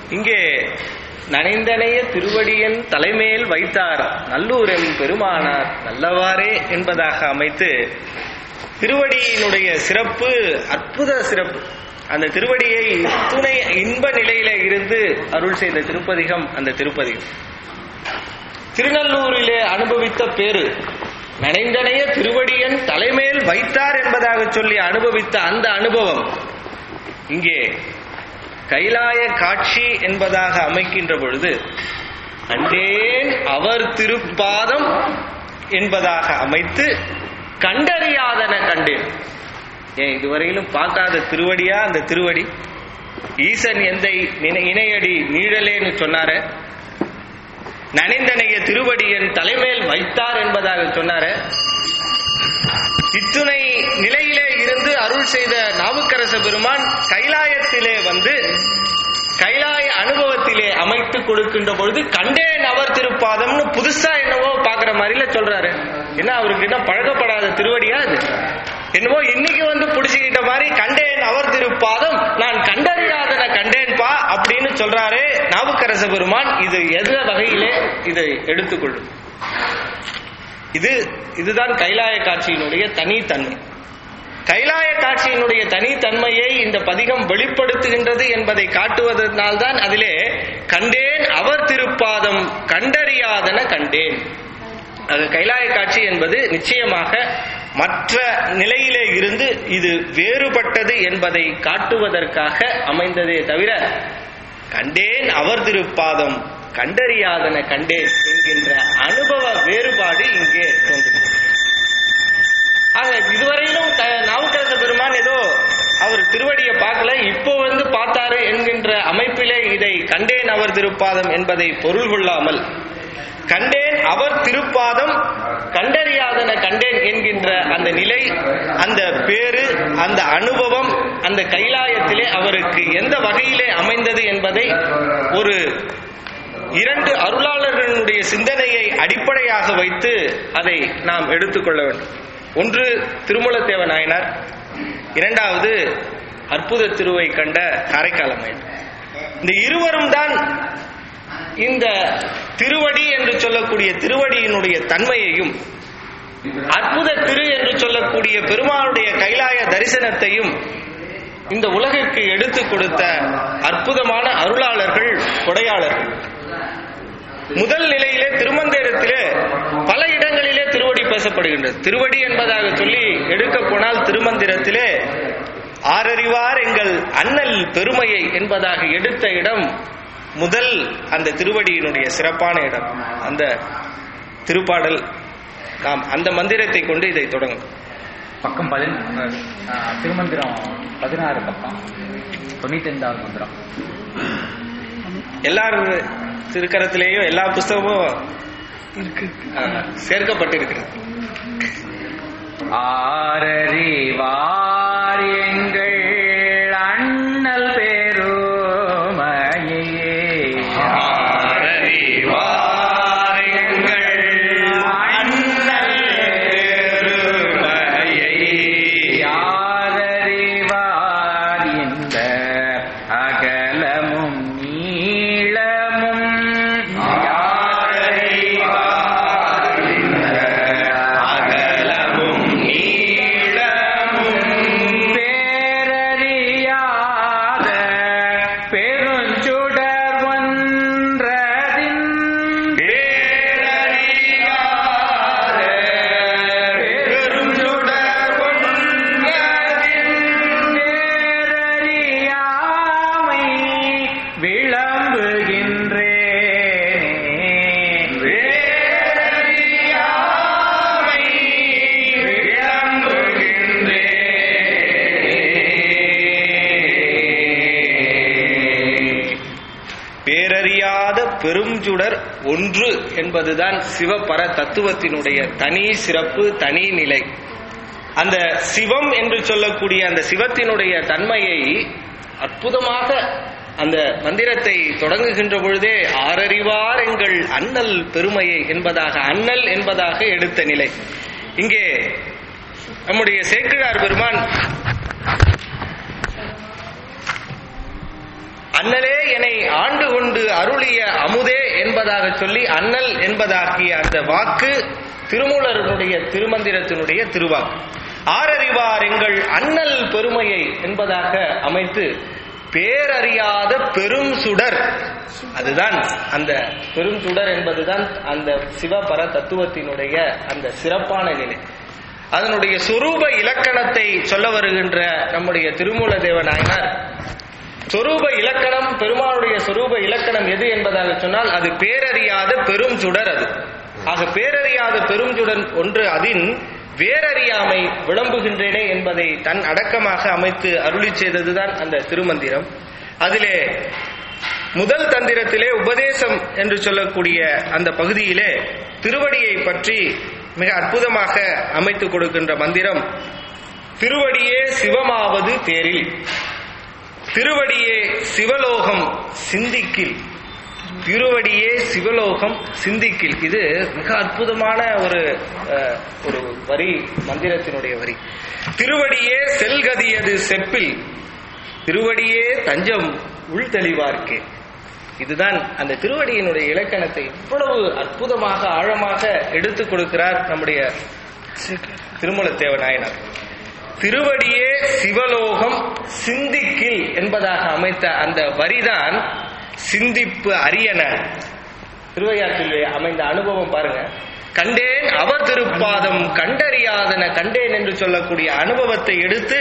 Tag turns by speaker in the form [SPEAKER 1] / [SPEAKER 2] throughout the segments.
[SPEAKER 1] இங்கே நனைந்தனைய திருவடியன் தலைமேல் வைத்தார் நல்லூரெம் பெருமானார் நல்லவாறே என்பதாக அமைத்து திருவடியினுடைய சிறப்பு அற்புத சிறப்பு அந்த திருவடியை துணை இன்ப நிலையில இருந்து அருள் செய்த திருப்பதிகம் அந்த திருப்பதிகம் திருநல்லூரிலே அனுபவித்த பேரு நனைந்தனைய திருவடியன் தலைமேல் வைத்தார் என்பதாக சொல்லி அனுபவித்த அந்த அனுபவம் இங்கே கைலாய காட்சி என்பதாக அமைக்கின்ற பொழுது கண்டேன் அவர் திருப்பாதம் என்பதாக அமைத்து கண்டறியாதன கண்டேன் ஏன் இதுவரையிலும் பார்க்காத திருவடியா அந்த திருவடி ஈசன் எந்தை நினை- இணையடி நீழலேன்னு சொன்னார நனைந்தனைய திருவடி என் தலைமேல் வைத்தார் என்பதாக சொன்னார இத்துணை நிலையிலே இருந்து அருள் செய்த நாவுக்கரச பெருமான் கைலாயத்திலே வந்து கைலாய அனுபவத்திலே அமைத்து கொடுக்கின்ற பொழுது கண்டேன் அவர் திருப்பாதம்னு புதுசா என்னவோ பாக்குற மாதிரில சொல்றாரு என்ன அவருக்கு என்ன பழக்கப்படாத திருவடியா அது என்னவோ இன்னைக்கு வந்து புடிச்சுக்கிட்ட மாதிரி கண்டேன் அவர் திருப்பாதம் நான் கண்டறியாதன கண்டேன்பா அப்படின்னு சொல்றாரு நாவுக்கரச பெருமான் இது எந்த வகையிலே இதை எடுத்துக்கொள்ளும் இது இதுதான் கைலாய காட்சியினுடைய தனித்தன்மை கைலாய காட்சியினுடைய தனித்தன்மையை இந்த பதிகம் வெளிப்படுத்துகின்றது என்பதை காட்டுவதனால்தான் அதிலே கண்டேன் அவர் திருப்பாதம் கண்டறியாதன கண்டேன் அது கைலாய காட்சி என்பது நிச்சயமாக மற்ற நிலையிலே இருந்து இது வேறுபட்டது என்பதை காட்டுவதற்காக அமைந்ததே தவிர கண்டேன் அவர் திருப்பாதம் கண்டறியாதன கண்டேன் என்கின்ற அனுபவ வேறுபாடு இங்கே தோன்றுகிறது ஆக இதுவரையிலும் க- நாவுக்கரச பெருமான் ஏதோ அவர் திருவடியை பார்க்கல இப்போ வந்து பார்த்தாரு என்கின்ற அமைப்பிலே இதை கண்டேன் அவர் திருப்பாதம் என்பதை பொருள் கொள்ளாமல் கண்டேன் அவர் திருப்பாதம் கண்டறியாதன கண்டேன் என்கின்ற அந்த நிலை அந்த பேரு அந்த அனுபவம் அந்த கைலாயத்திலே அவருக்கு எந்த வகையிலே அமைந்தது என்பதை ஒரு இரண்டு அருளாளர்களுடைய சிந்தனையை அடிப்படையாக வைத்து அதை நாம் எடுத்துக்கொள்ள வேண்டும் ஒன்று திருமூலத்தேவ நாயனார் இரண்டாவது அற்புத திருவை கண்ட காரைக்காலமையன் இந்த இருவரும் தான் இந்த திருவடி என்று சொல்லக்கூடிய திருவடியினுடைய தன்மையையும் அற்புத திரு என்று சொல்லக்கூடிய பெருமானுடைய கைலாய தரிசனத்தையும் இந்த உலகிற்கு எடுத்துக் கொடுத்த அற்புதமான அருளாளர்கள் கொடையாளர்கள் முதல் நிலையிலே திருமந்தேரத்திலே பல இடங்களிலே திருவடி பேசப்படுகின்றது திருவடி என்பதாக சொல்லி எடுக்க போனால் திருமந்திரத்திலே ஆரறிவார் எங்கள் அண்ணல் பெருமையை என்பதாக எடுத்த இடம் முதல் அந்த திருவடியினுடைய சிறப்பான இடம் அந்த திருப்பாடல் நாம் அந்த மந்திரத்தை கொண்டு இதை தொடங்கும்
[SPEAKER 2] பக்கம் பதின திருமந்திரம் பதினாறு பக்கம் தொண்ணூத்தி ஐந்தாவது மந்திரம்
[SPEAKER 1] எல்லார் திருக்கரத்திலேயும் எல்லா புஸ்தகமும் அஹ், சேர்க்கப்பட்டிருக்கிறது
[SPEAKER 2] ஆரறிவார் எங்கள் அண்ணல் பெருமையே
[SPEAKER 1] ஆரறிவார் எங்கள் அண்ணல் பெருமையை.
[SPEAKER 2] யாரறிவார் இந்த அகலமும் நீளமும்
[SPEAKER 1] யாரறிவார் இந்த அகலமும் நீளமும்
[SPEAKER 2] பேரறியாத பெருஞ்சுடர் ஒன்றதின்
[SPEAKER 1] பேரறியாத பெருஞ்சுடர் ஒன்றதின்
[SPEAKER 2] பேரறியாமை விளம்புகின்றேனே
[SPEAKER 1] வேறறியாமை விளம்புகின்றேன். பேரறியாத பெருஞ்சுடர் ஒன்று என்பதுதான் சிவபர தத்துவத்தினுடைய தனி சிறப்பு தனி நிலை அந்த சிவம் என்று சொல்லக்கூடிய அந்த சிவத்தினுடைய தன்மையை அற்புதமாக அந்த மந்திரத்தை தொடங்குகின்ற பொழுதே ஆரறிவார் எங்கள் அண்ணல் பெருமையை என்பதாக அண்ணல் என்பதாக எடுத்த நிலை இங்கே நம்முடைய சேக்கிழார் பெருமான் அண்ணலே என்னை ஆண்டு கொண்டு அருளிய அமுதே என்பதாக சொல்லி அண்ணல் என்பதாகிய அந்த வாக்கு திருமூலருடைய திருமந்திரத்தினுடைய திருவாக்கு ஆரறிவார் எங்கள் அண்ணல் பெருமையை என்பதாக அமைத்து பேரறியாத பெரும் சுடர் அதுதான் அந்த பெரும் சுடர் என்பதுதான் அந்த சிவபர தத்துவத்தினுடைய அந்த சிறப்பான நிலை அதனுடைய சொரூப இலக்கணத்தை சொல்ல வருகின்ற நம்முடைய திருமூல தேவ நாயனார் சொரூப இலக்கணம் பெருமானுடைய சொரூப இலக்கணம் எது என்பதாக சொன்னால் அது பேரறியாத பெரும் சுடர் அது ஆக பேரறியாத பெரும் சுடர் ஒன்று அதின் வேரறியாமை விளம்புகின்றேனே என்பதை தன் அடக்கமாக அமைத்து அருளி செய்ததுதான் அந்த திருமந்திரம் அதிலே முதல் தந்திரத்திலே உபதேசம் என்று சொல்லக்கூடிய அந்த பகுதியிலே திருவடியை பற்றி மிக அற்புதமாக அமைத்து கொடுக்கின்ற மந்திரம் திருவடியே சிவமாவது தேரில் திருவடியே சிவலோகம் சிந்திக்கில் திருவடியே சிவலோகம் சிந்திக்கில் இது மிக அற்புதமான ஒரு அஹ், ஒரு வரி மந்திரத்தினுடைய வரி திருவடியே செல்கதியது செப்பில் திருவடியே தஞ்சம் உள் தெளிவார்க்கே இதுதான் அந்த திருவடியினுடைய இலக்கணத்தை இவ்வளவு அற்புதமாக ஆழமாக எடுத்துக் கொடுக்கிறார் நம்முடைய திருமலத்தேவ நாயனார் திருவடியே சிவலோகம் சிந்திக்கில் என்பதாக அமைத்த அந்த வரிதான் சிந்திப்பு அரியன திருவையாற்றிலே அமைந்த அனுபவம் பாருங்க கண்டேன் அவ திருப்பாதம் கண்டறியாதன கண்டேன் என்று சொல்லக்கூடிய அனுபவத்தை எடுத்து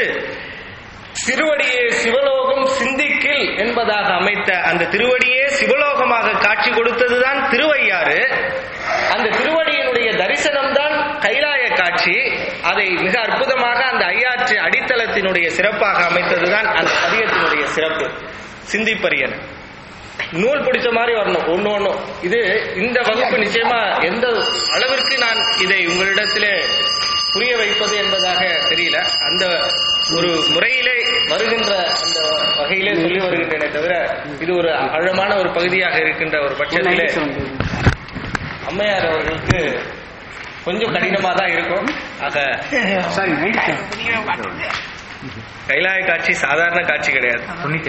[SPEAKER 1] திருவடியே சிவலோகம் சிந்திக்கில் என்பதாக அமைத்த அந்த திருவடியே சிவலோகமாக காட்சி கொடுத்ததுதான் திருவையாறு அந்த திருவடியினுடைய தரிசனம் தான் கைலாய காட்சி அதை மிக அற்புதமாக அந்த ஐயாற்று அடித்தளத்தினுடைய சிறப்பாக அமைத்ததுதான் அந்த பதியத்தினுடைய சிறப்பு சிந்திப்பரியன் நூல் பிடிச்ச மாதிரி வரணும் ஒண்ணு ஒண்ணும் இது இந்த வகுப்பு நிச்சயமா எந்த அளவிற்கு நான் இதை உங்களிடத்திலே புரிய வைப்பது என்பதாக தெரியல அந்த ஒரு முறையிலே வருகின்ற அந்த வகையிலே சொல்லி வருகின்றனே தவிர இது ஒரு ஆழமான ஒரு பகுதியாக இருக்கின்ற ஒரு பட்சத்திலே அம்மையார் அவர்களுக்கு கொஞ்சம் கடினமா தான் இருக்கும் ஆக கைலாய காட்சி சாதாரண காட்சி கிடையாது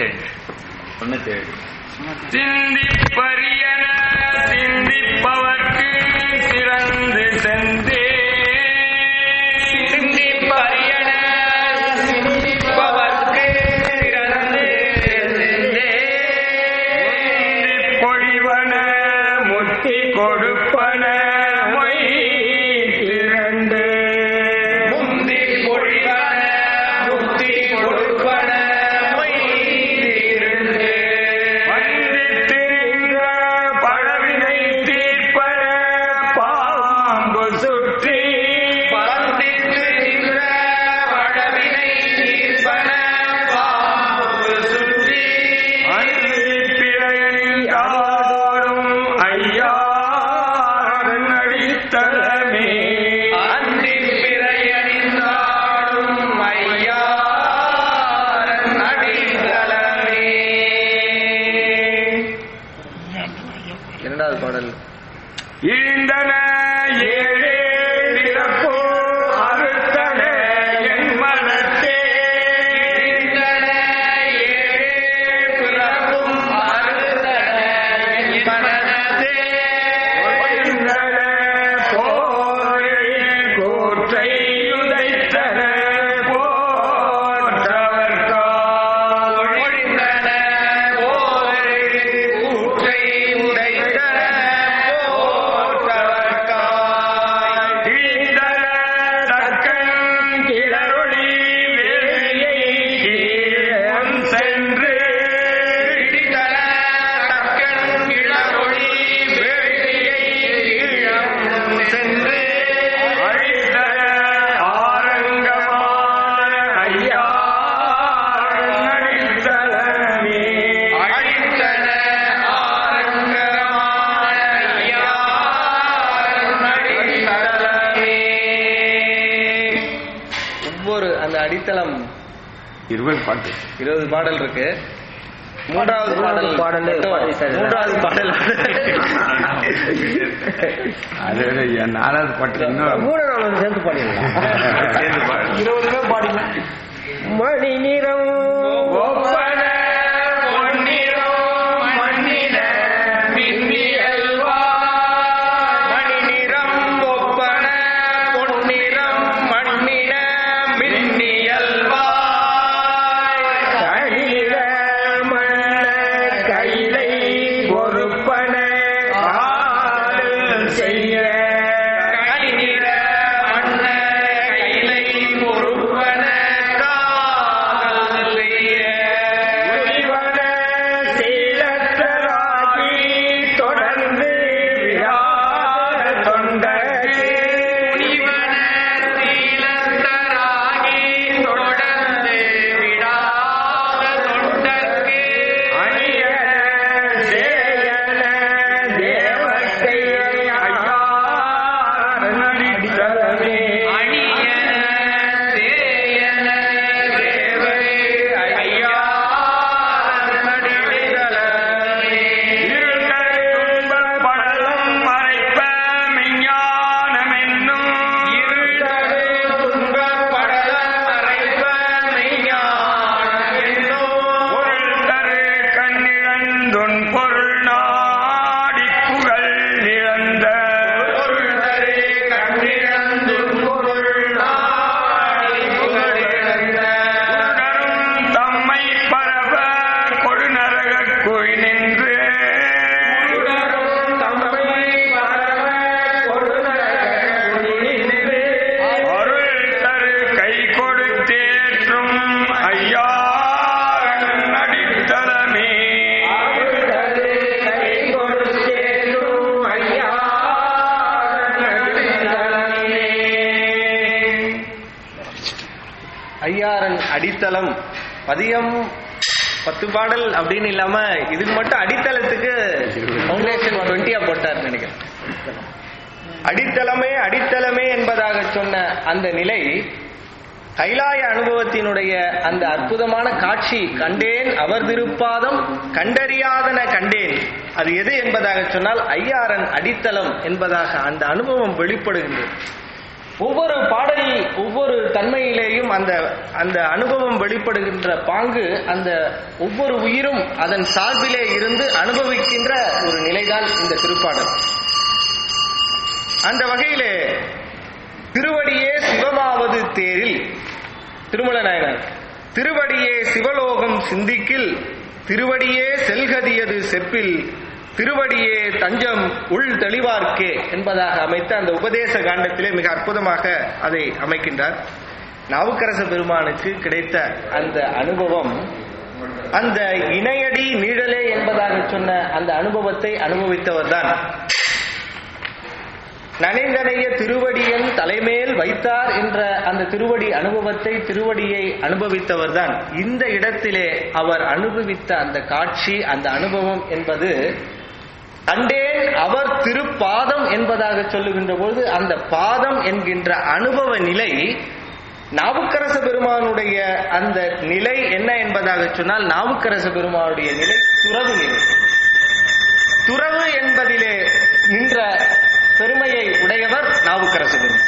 [SPEAKER 2] சிந்திப்பரியன சிந்திப்பவர்க்கு சிறந்து செந்தே
[SPEAKER 1] சிந்திப்பரியன சிந்திப்பவர்க்கு சிறந்து செந்தே.
[SPEAKER 2] பொழிவன முத்தி கொடுப்பன மொய் திரண்டு
[SPEAKER 1] முந்தி பொழிவன முத்தி கொடுப்பன மொய்திருந்து.
[SPEAKER 2] வந்தித்திருந்த பழவினை தீர்ப்பன பாம்பு சுற்றி
[SPEAKER 1] பந்தித்து நின்ற வடவினை தீர்ப்பன பாம்பு சுற்றி.
[SPEAKER 2] அந்திப்பிழையாடும் ஐயாரன் அடித்தளமே
[SPEAKER 1] அந்திப் பிறையணிந்தாடும் ஐயாரன் அடித்தளமே. இரண்டாவது பாடல்
[SPEAKER 2] இழிந்தன ஏழே பிறப்போ அறுத்தன என் மனத்தே
[SPEAKER 1] இந்தன ஏழே பிறப்பும் அறுத்தன என் மனத்தே.
[SPEAKER 2] ஒழிந்தன போரை கூற்றை உதைத்தன போற்றவர்கால்
[SPEAKER 1] ஒழிந்தன போரை ஊற்றை உடைத்தன போற்றவர்க்காய்.
[SPEAKER 2] இழிந்தன தக்கன் கிளரொளி வேலியை கீழம் சென்று
[SPEAKER 1] இடித்தன தக்கன் இளமொழி வேலியை ஈழம் சென்று
[SPEAKER 2] அழித்தன ஆரங்கமான ஐயாரன் அடித்தளமே
[SPEAKER 1] அழித்தன ஆரங்கமான ஐயாரன் அடித்தளமே. ஒவ்வொரு அந்த அடித்தளம்
[SPEAKER 2] இருபது பாட்டு
[SPEAKER 1] இருபது பாடல் இருக்கு மூன்றாவது பாடல்
[SPEAKER 3] பாடல்
[SPEAKER 1] மட்டும் மூன்றாவது பாடல்
[SPEAKER 2] அது என் நாலாவது பாட்டு இன்னும்
[SPEAKER 3] மூணு நாள் சேர்த்து பாடிடலாம்
[SPEAKER 2] சேர்ந்து பாடு.
[SPEAKER 3] இருபதுமே பாடிக்கலாம் மணி நிறம்
[SPEAKER 2] ஒப்பன பொன்னிறம்
[SPEAKER 1] அடித்தளம் பதியம் பத்து பாடல் அப்படின்னு இல்லாம இதுக்கு மட்டும் அடித்தளத்துக்கு ஃபவுண்டேஷன் டுவெண்ட்டியா போட்டார் நினைக்கிறேன் அடித்தளமே அடித்தளமே என்பதாக சொன்ன அந்த நிலை கைலாய அனுபவத்தினுடைய அந்த அற்புதமான காட்சி கண்டேன் அவர் திருப்பாதம் கண்டறியாதன கண்டேன் அது எது என்பதாக சொன்னால் ஐயாரன் அடித்தளம் என்பதாக அந்த அனுபவம் வெளிப்படுகின்றது ஒவ்வொரு பாடலில் ஒவ்வொரு தன்மையிலேயும் அந்த அந்த அனுபவம் வெளிப்படுகின்ற பாங்கு அந்த ஒவ்வொரு உயிரும் அதன் சார்பிலே இருந்து அனுபவிக்கின்ற ஒரு நிலைதான் இந்த திருப்பாடல் அந்த வகையிலே திருவடியே சிவமாவது தேரில் திருமல நாயனார் திருவடியே சிவலோகம் சிந்திக்கில் திருவடியே செல்கதியது செப்பில் திருவடியே தஞ்சம் உள் தெளிவார்க்கே என்பதாக அமைத்த அந்த உபதேச காண்டத்திலே மிக அற்புதமாக அதை அமைக்கின்றார் நாவுக்கரச பெருமானுக்கு கிடைத்த அந்த அனுபவம் அந்த இணையடி நீழலே என்பதாக சொன்ன அந்த அனுபவத்தை அனுபவித்தவர்தான் நனைந்தனைய திருவடியன் தலைமேல் வைத்தார் என்ற அந்த திருவடி அனுபவத்தை திருவடியை அனுபவித்தவர்தான் இந்த இடத்திலே அவர் அனுபவித்த அந்த காட்சி அந்த அனுபவம் என்பது கண்டேன் அவர் திருப்பாதம் என்பதாக சொல்லுகின்ற பொழுது அந்த பாதம் என்கின்ற அனுபவ நிலை நாவுக்கரச பெருமானுடைய அந்த நிலை என்ன என்பதாக சொன்னால் நாவுக்கரச பெருமானுடைய நிலை துறவு நிலை துறவு என்பதிலே நின்ற பெருமையை உடையவர் நாவுக்கரச பெருமான்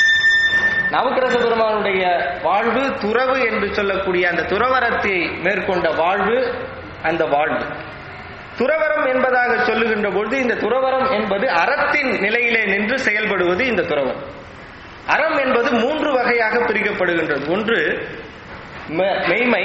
[SPEAKER 1] நாவுக்கரச பெருமானுடைய வாழ்வு துறவு என்று சொல்லக்கூடிய அந்த துறவரத்தை மேற்கொண்ட வாழ்வு அந்த வாழ்வு துறவரம் என்பதாக சொல்லுகின்ற பொழுது இந்த துறவரம் என்பது அறத்தின் நிலையிலே நின்று செயல்படுவது இந்த துறவரம் அறம் என்பது மூன்று வகையாக பிரிக்கப்படுகின்றது ஒன்று மெ- மெய்மை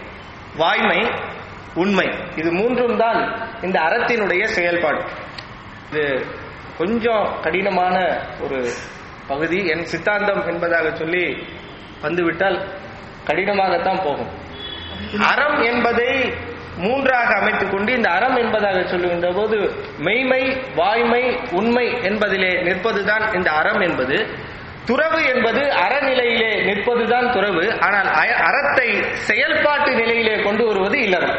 [SPEAKER 1] வாய்மை உண்மை இது மூன்றும் தான் இந்த அறத்தினுடைய செயல்பாடு இது கொஞ்சம் கடினமான ஒரு பகுதி என் சித்தாந்தம் என்பதாக சொல்லி வந்துவிட்டால் கடினமாகத்தான் போகும் அறம் என்பதை மூன்றாக அமைத்துக் கொண்டு இந்த அறம் என்பதாக சொல்லுகின்ற போது மெய்மை வாய்மை உண்மை என்பதிலே நிற்பதுதான் இந்த அறம் என்பது துறவு என்பது அறநிலையிலே நிற்பதுதான் துறவு ஆனால் அய- அறத்தை செயல்பாட்டு நிலையிலே கொண்டு வருவது இல்லறம்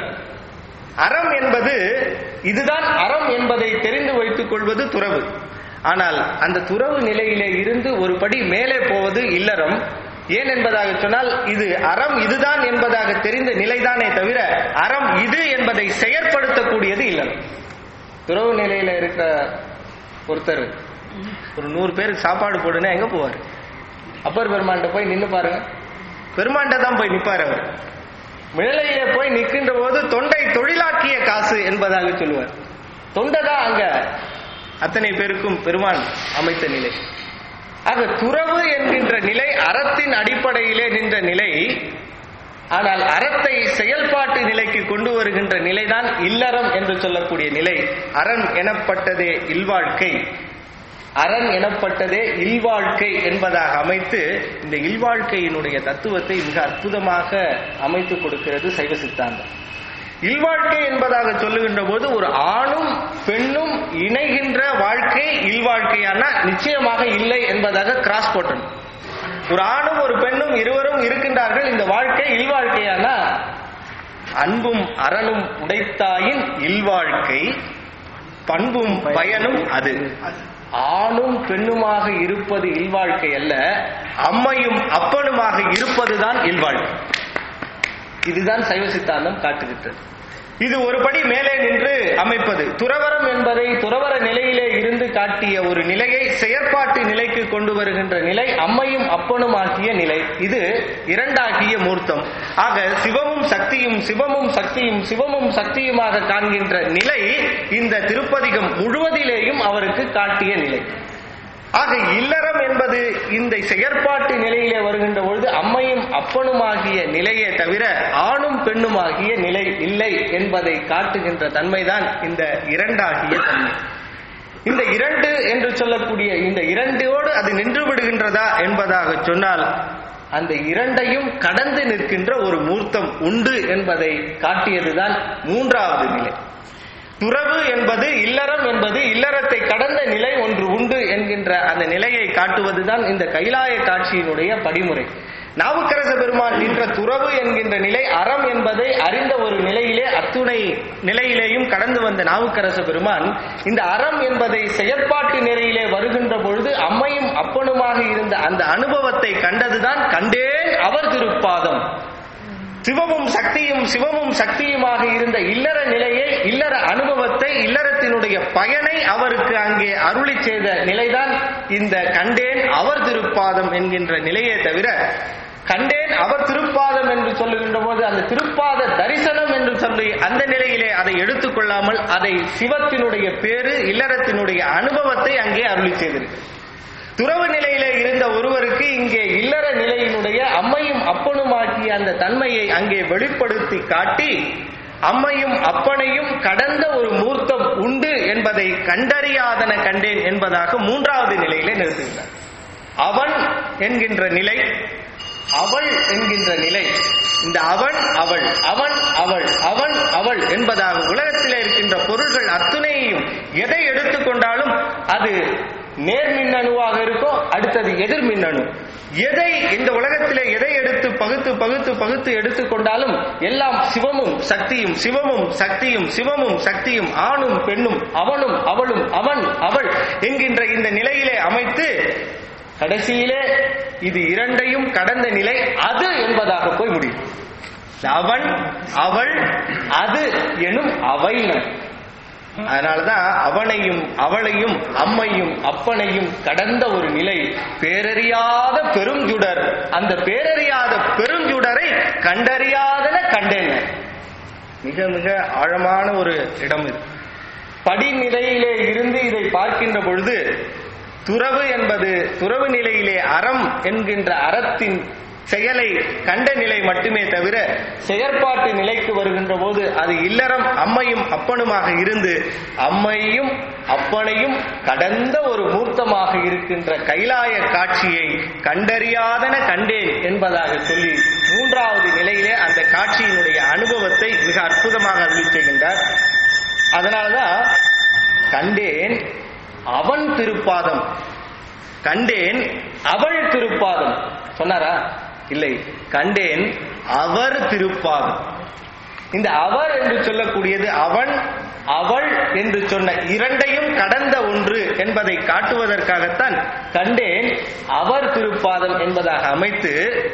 [SPEAKER 1] அறம் என்பது இதுதான் அறம் என்பதை தெரிந்து வைத்துக் கொள்வது துறவு ஆனால் அந்த துறவு நிலையிலே இருந்து ஒரு படி மேலே போவது இல்லறம் ஏன் என்பதாக சொன்னால் இது அறம் இதுதான் என்பதாக தெரிந்த நிலைதானே தவிர அறம் இது என்பதை செயற்படுத்தக்கூடியது இல்லறம் துறவு நிலையில இருக்கிற ஒருத்தர் ஒரு நூறு பேருக்கு சாப்பாடு போடுனா எங்க போவார் அப்பர் பெருமான்கிட்ட போய் நின்னு பாருங்க பெருமான்கிட்ட தான் போய் நிப்பார் அவர் மிளலையில போய் நிற்கின்ற போது தொண்டை தொழிலாக்கிய காசு என்பதாக சொல்லுவார் தொண்டை தான் அங்க அத்தனை பேருக்கும் பெருமான் அமைத்த நிலை ஆக துறவு என்கின்ற நிலை அறத்தின் அடிப்படையிலே நின்ற நிலை ஆனால் அறத்தை செயல்பாட்டு நிலைக்கு கொண்டு வருகின்ற நிலைதான் இல்லறம் என்று சொல்லக்கூடிய நிலை அரண் எனப்பட்டதே இல்வாழ்க்கை அரண் எனப்பட்டதே இல்வாழ்க்கை என்பதாக அமைத்து இந்த இல்வாழ்க்கையினுடைய தத்துவத்தை மிக அற்புதமாக அமைத்து கொடுக்கிறது சைவ சித்தாந்தம் இல்வாழ்க்கை என்பதாக சொல்லுகின்ற போது ஒரு ஆணும் பெண்ணும் இணைகின்ற வாழ்க்கை இல்வாழ்க்கையானா நிச்சயமாக இல்லை என்பதாக கிராஸ் போட்டணும் ஒரு ஆணும் ஒரு பெண்ணும் இருவரும் இருக்கின்றார்கள் இந்த வாழ்க்கை இல்வாழ்க்கையானா அன்பும் அரணும் உடைத்தாயின் இல்வாழ்க்கை பண்பும் பயனும் அது ஆணும் பெண்ணுமாக இருப்பது இல்வாழ்க்கை அல்ல அம்மையும் அப்பனுமாக இருப்பதுதான் இல்வாழ்க்கை இதுதான் சைவ சித்தாந்தம் காட்டுகின்றது இது ஒரு படி மேலே நின்று அமைப்பது துறவரம் என்பதை துறவர நிலையிலே இருந்து காட்டிய ஒரு நிலையை செயற்பாட்டு நிலைக்கு கொண்டு வருகின்ற நிலை அம்மையும் அப்பனும் ஆகிய நிலை இது இரண்டாகிய மூர்த்தம் ஆக சிவமும் சக்தியும் சிவமும் சக்தியும் சிவமும் சக்தியுமாக காண்கின்ற நிலை இந்த திருப்பதிகம் முழுவதிலேயும் அவருக்கு காட்டிய நிலை ஆக இல்லறம் என்பது இந்த செயற்பாட்டு நிலையிலே வருகின்ற பொழுது அம்மையும் அப்பனுமாகிய நிலையே தவிர ஆணும் பெண்ணுமாகிய நிலை இல்லை என்பதை காட்டுகின்ற தன்மைதான் இந்த இரண்டாகிய தன்மை இந்த இரண்டு என்று சொல்லக்கூடிய இந்த இரண்டோடு அது நின்று விடுகின்றதா என்பதாக சொன்னால் அந்த இரண்டையும் கடந்து நிற்கின்ற ஒரு மூர்த்தம் உண்டு என்பதை காட்டியதுதான் மூன்றாவது நிலை துறவு என்பது இல்லறம் என்பது இல்லறத்தை கடந்த நிலை ஒன்று உண்டு என்கின்ற அந்த நிலையை காட்டுவதுதான் இந்த கைலாய காட்சியினுடைய படிமுறை நாவுக்கரச பெருமான் நின்ற துறவு என்கின்ற நிலை அறம் என்பதை அறிந்த ஒரு நிலையிலே அத்துணை நிலையிலேயும் கடந்து வந்த நாவுக்கரச பெருமான் இந்த அறம் என்பதை செயற்பாட்டு நிலையிலே வருகின்ற பொழுது அம்மையும் அப்பனுமாக இருந்த அந்த அனுபவத்தை கண்டதுதான் கண்டேன் அவர் திருப்பாதம் சிவமும் சக்தியும் சிவமும் சக்தியுமாக இருந்த இல்லற நிலையை இல்லற அனுபவத்தை இல்லறத்தினுடைய பயனை அவருக்கு அங்கே அருளி செய்த நிலைதான் இந்த கண்டேன் அவர் திருப்பாதம் என்கின்ற நிலையே தவிர கண்டேன் அவர் திருப்பாதம் என்று சொல்லுகின்ற போது அந்த திருப்பாத தரிசனம் என்று சொல்லி அந்த நிலையிலே அதை எடுத்துக்கொள்ளாமல் அதை சிவத்தினுடைய பேரு இல்லறத்தினுடைய அனுபவத்தை அங்கே அருளி செய்திருக்கு துறவு நிலையிலே இருந்த ஒருவருக்கு இங்கே இல்லற நிலையினுடைய அம்மையும் அப்பனுமாகிய அந்த தன்மையை அங்கே வெளிப்படுத்தி காட்டி அம்மையும் அப்பனையும் கடந்த ஒரு மூர்த்தம் உண்டு என்பதை கண்டறியாதன கண்டேன் என்பதாக மூன்றாவது நிலையிலே நிறுத்துகிறார் அவன் என்கின்ற நிலை அவள் என்கின்ற நிலை இந்த அவன் அவள் அவன் அவள் அவன் அவள் என்பதாக உலகத்திலே இருக்கின்ற பொருள்கள் அத்துணையையும் எதை எடுத்துக்கொண்டாலும் அது நேர்மின்னணுவாக இருக்கும் அடுத்தது எதிர் மின்னணு எதை இந்த உலகத்திலே எதை எடுத்து பகுத்து பகுத்து பகுத்து எடுத்துக்கொண்டாலும் எல்லாம் சிவமும் சக்தியும் சிவமும் சக்தியும் சிவமும் சக்தியும் ஆணும் பெண்ணும் அவனும் அவளும் அவன் அவள் என்கின்ற இந்த நிலையிலே அமைத்து கடைசியிலே இது இரண்டையும் கடந்த நிலை அது என்பதாக போய் முடியும் அவன் அவள் அது எனும் அவைனம் அதனாலதான் அவனையும் அவளையும் அம்மையும் அப்பனையும் கடந்த ஒரு நிலை பேரறியாத பெருஞ்சுடர் அந்த பேரறியாத பெருஞ்சுடரை கண்டறியாதன கண்டேன் மிக மிக ஆழமான ஒரு இடம் இது படிநிலையிலே இருந்து இதை பார்க்கின்ற பொழுது துறவு என்பது துறவு நிலையிலே அறம் என்கின்ற அறத்தின் செயலை கண்ட நிலை மட்டுமே தவிர செயற்பாட்டு நிலைக்கு வருகின்ற போது அது இல்லறம் அம்மையும் அப்பனுமாக இருந்து அம்மையும் அப்பனையும் கடந்த ஒரு மூர்த்தமாக இருக்கின்ற கைலாய காட்சியை கண்டறியாதன கண்டேன் என்பதாக சொல்லி மூன்றாவது நிலையிலே அந்த காட்சியினுடைய அனுபவத்தை மிக அற்புதமாக அருளி செய்கின்றார் அதனாலதான் கண்டேன் அவன் திருப்பாதம் கண்டேன் அவள் திருப்பாதம் சொன்னாரா இல்லை கண்டேன் அவர் திருப்பாதம் இந்த அவர் என்று சொல்லக்கூடியது அவன் அவள் என்று சொன்ன இரண்டையும் கடந்த ஒன்று என்பதை காட்டுவதற்காகத்தான் கண்டேன் அவர் திருப்பாதம் என்பதாக அமைத்து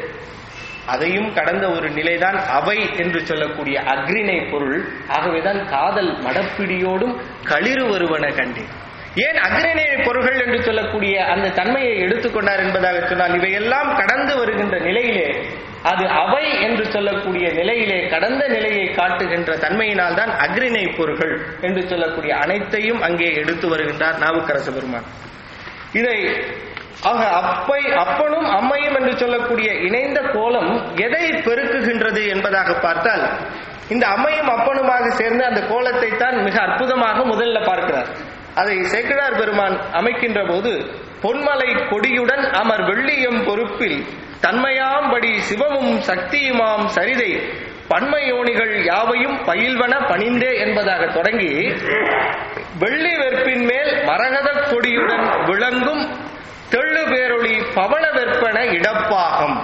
[SPEAKER 1] அதையும் கடந்த ஒரு நிலைதான் அவை என்று சொல்லக்கூடிய அக்ரிணை பொருள் ஆகவேதான் காதல் மடப்பிடியோடும் களிறு வருவன கண்டேன் ஏன் அக்ரிணை பொருள்கள் என்று சொல்லக்கூடிய அந்த தன்மையை எடுத்துக்கொண்டார் என்பதாக சொன்னால் இவையெல்லாம் கடந்து வருகின்ற நிலையிலே அது அவை என்று சொல்லக்கூடிய நிலையிலே கடந்த நிலையை காட்டுகின்ற தன்மையினால் தான் அக்ரிணை பொருள்கள் என்று சொல்லக்கூடிய அனைத்தையும் அங்கே எடுத்து வருகின்றார் நாவுக்கரச பெருமான் இதை ஆக அப்பை அப்பனும் அம்மையும் என்று சொல்லக்கூடிய இணைந்த கோலம் எதை பெருக்குகின்றது என்பதாக பார்த்தால் இந்த அம்மையும் அப்பனுமாக சேர்ந்து அந்த கோலத்தை தான் மிக அற்புதமாக முதல்ல பார்க்கிறார் அதை சேக்கிழார் பெருமான் அமைக்கின்ற போது பொன்மலை கொடியுடன் அமர் வெள்ளியம் பொறுப்பில் தன்மையாம்படி சிவமும் சக்தியுமாம் சரிதை பன்மையோனிகள் யாவையும் பயில்வன பணிந்தே என்பதாக தொடங்கி வெள்ளி வெற்பின் மேல் மரகத கொடியுடன் விளங்கும் தெள்ளு பேரொளி பவள வெற்பன இடப்பாகம்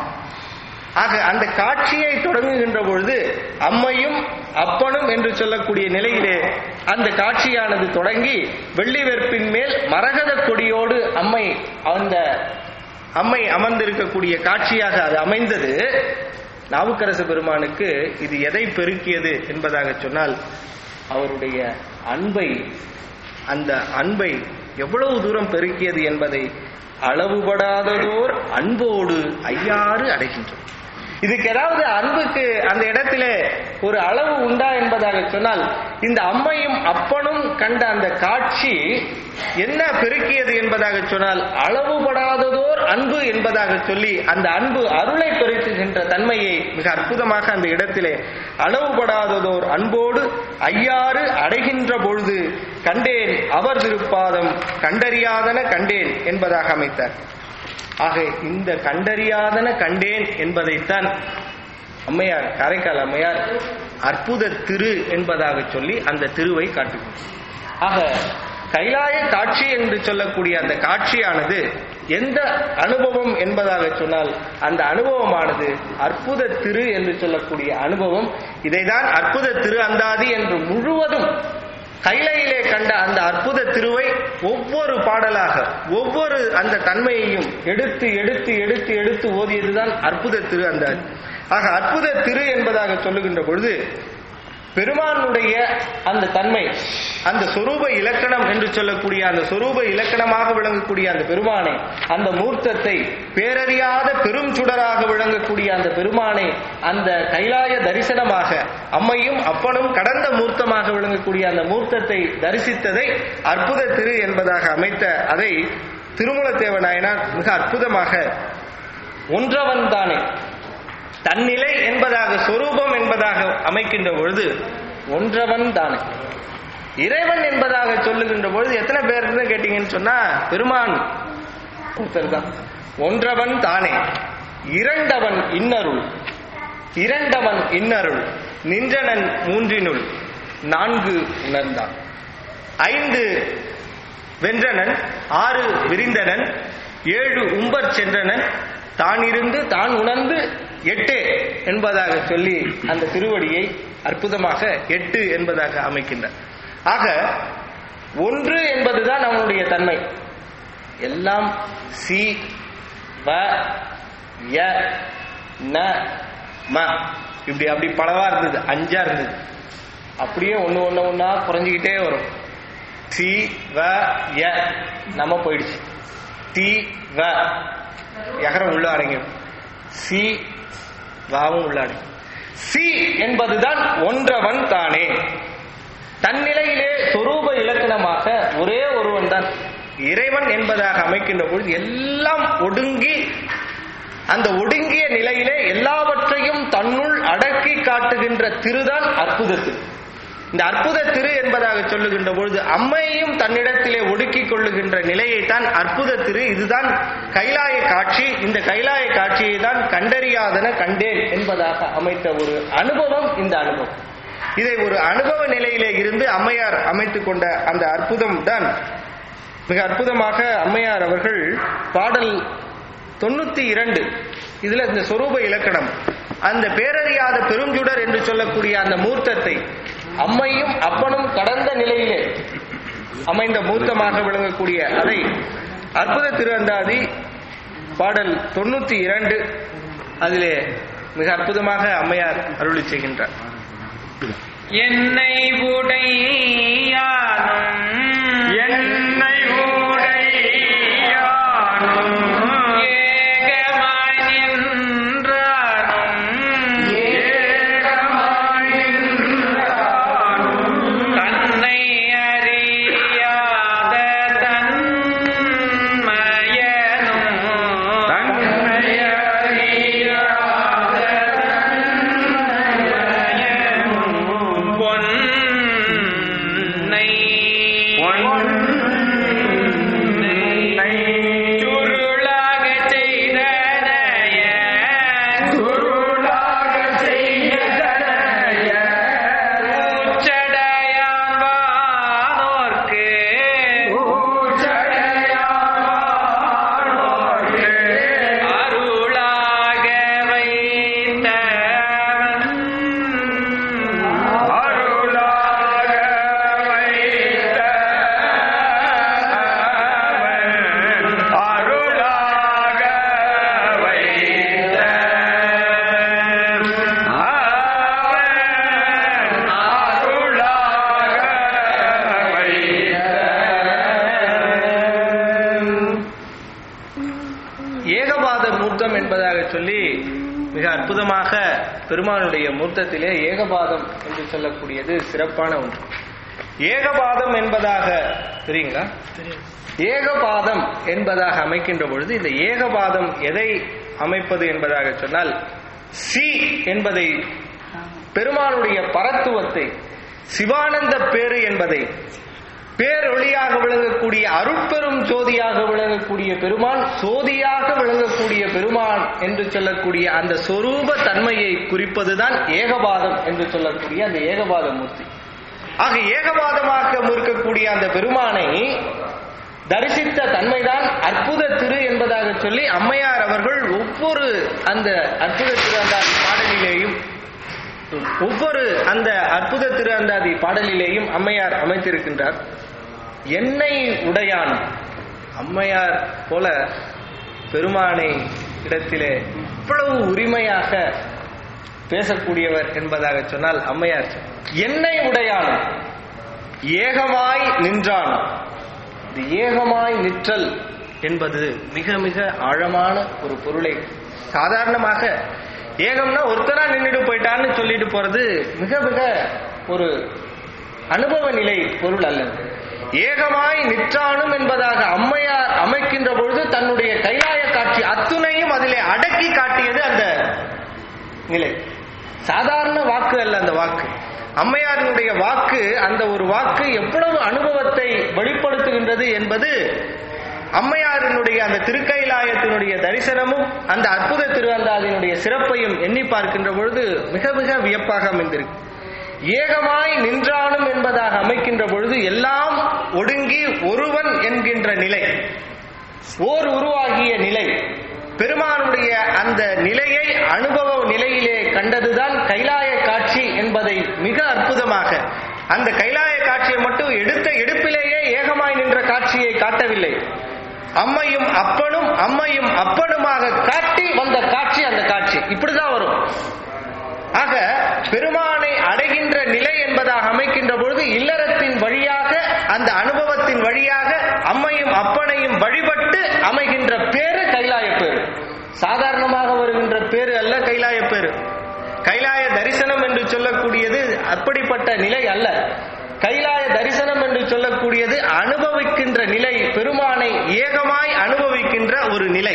[SPEAKER 1] ஆக அந்த காட்சியை தொடங்குகின்ற பொழுது அம்மையும் அப்பனும் என்று சொல்லக்கூடிய நிலையிலே அந்த காட்சியானது தொடங்கி வெள்ளி வெற்பின் மேல் மரகத கொடியோடு அம்மை அந்த அம்மை அமர்ந்திருக்கக்கூடிய காட்சியாக அது அமைந்தது நாவுக்கரசு பெருமானுக்கு இது எதை பெருக்கியது என்பதாக சொன்னால் அவருடைய அன்பை அந்த அன்பை எவ்வளவு தூரம் பெருக்கியது என்பதை அளவுபடாததோர் அன்போடு ஐயாறு அடைகின்றோம் இதுக்கு ஏதாவது அன்புக்கு அந்த இடத்துல ஒரு அளவு உண்டா என்பதாக சொன்னால் இந்த அம்மையும் அப்பனும் கண்ட அந்த காட்சி என்ன பெருக்கியது என்பதாக சொன்னால் அளவுபடாததோர் அன்பு என்பதாக சொல்லி அந்த அன்பு அருளை பெருக்குகின்ற தன்மையை மிக அற்புதமாக அந்த இடத்திலே அளவுபடாததோர் அன்போடு ஐயாறு அடைகின்ற பொழுது கண்டேன் அவர் திருப்பாதம் கண்டறியாதன கண்டேன் என்பதாக அமைத்தார் ஆக இந்த கண்டறியாதன கண்டேன் என்பதைத்தான் அம்மையார் காரைக்கால் அம்மையார் அற்புத திரு என்பதாக சொல்லி அந்த திருவை காட்டுகிறார் ஆக கைலாய காட்சி என்று சொல்லக்கூடிய அந்த காட்சியானது எந்த அனுபவம் என்பதாக சொன்னால் அந்த அனுபவமானது அற்புத திரு என்று சொல்லக்கூடிய அனுபவம் இதைதான் அற்புத திரு அந்தாதி என்று முழுவதும் கைலையிலே கண்ட அந்த அற்புத திருவை ஒவ்வொரு பாடலாக ஒவ்வொரு அந்த தன்மையையும் எடுத்து எடுத்து எடுத்து எடுத்து ஓதியதுதான் அற்புத திரு அந்தாதி ஆக அற்புத திரு என்பதாக சொல்லுகின்ற பொழுது பெருமானுடைய அந்த தன்மை அந்த சொரூப இலக்கணம் என்று சொல்லக்கூடிய அந்த சொரூப இலக்கணமாக விளங்கக்கூடிய அந்த பெருமானை அந்த மூர்த்தத்தை பேரறியாத பெரும் சுடராக விளங்கக்கூடிய அந்த பெருமானை அந்த கைலாய தரிசனமாக அம்மையும் அப்பனும் கடந்த மூர்த்தமாக விளங்கக்கூடிய அந்த மூர்த்தத்தை தரிசித்ததை அற்புத திரு என்பதாக அமைத்த அதை திருமூலத்தேவ நாயனார் மிக அற்புதமாக ஒன்றவன் தானே தன்னிலை என்பதாக சொரூபம் என்பதாக அமைக்கின்ற பொழுது ஒன்றவன் தானே இறைவன் என்பதாக சொல்லுகின்ற பொழுது எத்தனை பேர் கேட்டீங்கன்னு சொன்னா பெருமான் ஒருத்தர் தான் ஒன்றவன் தானே இரண்டவன் இன்னருள் இரண்டவன் இன்னருள் நின்றனன் மூன்றினுள் நான்கு உணர்ந்தான் ஐந்து வென்றனன் ஆறு விரிந்தனன் ஏழு உம்பர் சென்றனன் தான் இருந்து தான் உணர்ந்து எட்டு என்பதாக சொல்லி அந்த திருவடியை அற்புதமாக எட்டு என்பதாக அமைக்கின்றார் ஆக ஒன்று என்பதுதான் அவனுடைய தன்மை எல்லாம் சி வ ய ந ம இப்படி அப்படி பலவா இருந்தது அஞ்சா இருந்தது அப்படியே ஒண்ணு ஒண்ணு ஒண்ணா குறைஞ்சிக்கிட்டே வரும் சி வ ய நம்ம போயிடுச்சு டி வ எகரம் உள்ள அடங்கிடும் சி வாவும் உள்ள அடங்கும் சி என்பதுதான் ஒன்றவன் தானே தன்னிலையிலே சொரூப இலக்கணமாக ஒரே ஒருவன் தான் இறைவன் என்பதாக அமைக்கின்ற பொழுது எல்லாம் ஒடுங்கி அந்த ஒடுங்கிய நிலையிலே எல்லாவற்றையும் தன்னுள் அடக்கி காட்டுகின்ற திருதான் அற்புதத்து இந்த அற்புத திரு என்பதாக சொல்லுகின்ற பொழுது அம்மையையும் தன்னிடத்திலே ஒடுக்கிக் கொள்ளுகின்ற நிலையைத்தான் அற்புத திரு இதுதான் கைலாய காட்சி இந்த கைலாய காட்சியை தான் கண்டறியாதன கண்டேன் என்பதாக அமைத்த ஒரு அனுபவம் இந்த அனுபவம் இதை ஒரு அனுபவ நிலையிலே இருந்து அம்மையார் அமைத்துக் கொண்ட அந்த அற்புதம் தான் மிக அற்புதமாக அம்மையார் அவர்கள் பாடல் தொண்ணூத்தி இரண்டு இதுல இந்த சொரூப இலக்கணம் அந்த பேரறியாத பெருஞ்சுடர் என்று சொல்லக்கூடிய அந்த மூர்த்தத்தை அம்மையும் அப்பனும் கடந்த நிலையிலே அமைந்த மூர்த்தமாக விளங்கக்கூடிய அதை அற்புத திருவந்தாதி பாடல் தொண்ணூத்தி இரண்டு அதிலே மிக அற்புதமாக அம்மையார் அருளி செய்கின்றார்
[SPEAKER 3] என்னை உடையானும்
[SPEAKER 2] என்னை உடையானும்
[SPEAKER 3] ஏகமாய் நின்றானும்
[SPEAKER 2] ஏகமாய் நின்றானும்
[SPEAKER 3] தன்னை அறியாத தன்மயனும்
[SPEAKER 2] தன்னை அறியாத
[SPEAKER 3] பொன்னை
[SPEAKER 2] பொன்னை
[SPEAKER 3] சுருளாகச் செய்தனைய
[SPEAKER 2] சுருளாக செய்தனைய
[SPEAKER 3] உச்சடையான் வானோர்க்கு
[SPEAKER 2] ஊச்சடையானோர்க்கு
[SPEAKER 3] அருளாக வைத்தவன்
[SPEAKER 2] அருளாக வைத்தவன் அருளாக வைத்தவன் அவன் அருளாக வைத்தவன்
[SPEAKER 1] ஏகபாத மூர்த்தம் என்பதாக சொல்லி மிக அற்புதமாக பெருமானுடைய மூர்த்தத்திலே ஏகபாதம் என்று சொல்லக்கூடியது சிறப்பான ஒன்று ஏகபாதம் என்பதாக தெரியுங்களா ஏகபாதம் என்பதாக அமைக்கின்ற பொழுது இந்த ஏகபாதம் எதை அமைப்பது என்பதாக சொன்னால் சி என்பதை பெருமானுடைய பரத்துவத்தை சிவானந்த பேரு என்பதை பேரொளியாக விளங்கக்கூடிய அருட்பெரும் ஜோதியாக விளங்கக்கூடிய பெருமான் சோதியாக விளங்கக்கூடிய பெருமான் என்று சொல்லக்கூடிய அந்த சொரூப தன்மையை குறிப்பதுதான் ஏகபாதம் என்று சொல்லக்கூடிய அந்த ஏகபாத மூர்த்தி ஆக ஏகபாதமாக இருக்கக்கூடிய அந்த பெருமானை தரிசித்த தன்மைதான் அற்புத திரு என்பதாக சொல்லி அம்மையார் அவர்கள் ஒவ்வொரு அந்த அற்புத திரு அந்தாதி பாடலிலேயும் ஒவ்வொரு அந்த அற்புத திரு அந்தாதி பாடலிலேயும் அம்மையார் அமைத்திருக்கின்றார் என்னை உடையான் அம்மையார் போல பெருமானை இடத்திலே இவ்வளவு உரிமையாக பேசக்கூடியவர் என்பதாக சொன்னால் அம்மையார் என்னை உடையான் ஏகமாய் நின்றான் இது ஏகமாய் நிற்றல் என்பது மிக மிக ஆழமான ஒரு பொருளை சாதாரணமாக ஏகம்னா ஒருத்தரா நின்றுட்டு போயிட்டான்னு சொல்லிட்டு போறது மிக மிக ஒரு அனுபவ நிலை பொருள் அல்ல ஏகமாய் நிற்றானும் என்பதாக அம்மையார் அமைக்கின்ற பொழுது தன்னுடைய கைலாய காட்சி அத்துணையும் அதிலே அடக்கி காட்டியது அந்த நிலை சாதாரண வாக்கு அல்ல அந்த வாக்கு அம்மையாரினுடைய வாக்கு அந்த ஒரு வாக்கு எவ்வளவு அனுபவத்தை வெளிப்படுத்துகின்றது என்பது அம்மையாரினுடைய அந்த திருக்கைலாயத்தினுடைய தரிசனமும் அந்த அற்புத திருவந்தாதினுடைய சிறப்பையும் எண்ணி பார்க்கின்ற பொழுது மிக மிக வியப்பாக அமைந்திருக்கு ஏகமாய் நின்றானும் என்பதாக அமைக்கின்ற பொழுது எல்லாம் ஒடுங்கி ஒருவன் என்கின்ற நிலை ஓர் உருவாகிய நிலை பெருமானுடைய அந்த நிலையை அனுபவ நிலையிலே கண்டதுதான் கைலாய காட்சி என்பதை மிக அற்புதமாக அந்த கைலாய காட்சியை மட்டும் எடுத்த எடுப்பிலேயே ஏகமாய் நின்ற காட்சியை காட்டவில்லை அம்மையும் அப்பனும் அம்மையும் அப்பனுமாக காட்டி வந்த காட்சி அந்த காட்சி இப்படிதான் வரும் ஆக பெருமானை அடைகின்ற நிலை என்பதாக அமைக்கின்ற பொழுது இல்லறத்தின் வழியாக அந்த அனுபவத்தின் வழியாக அம்மையும் அப்பனையும் வழிபட்டு அமைகின்ற பேரு கைலாய பேரு சாதாரணமாக வருகின்ற பேரு அல்ல கைலாய பேரு கைலாய தரிசனம் என்று சொல்லக்கூடியது அப்படிப்பட்ட நிலை அல்ல கைலாய தரிசனம் என்று சொல்லக்கூடியது அனுபவிக்கின்ற நிலை பெருமானை ஏகமாய் அனுபவிக்கின்ற ஒரு நிலை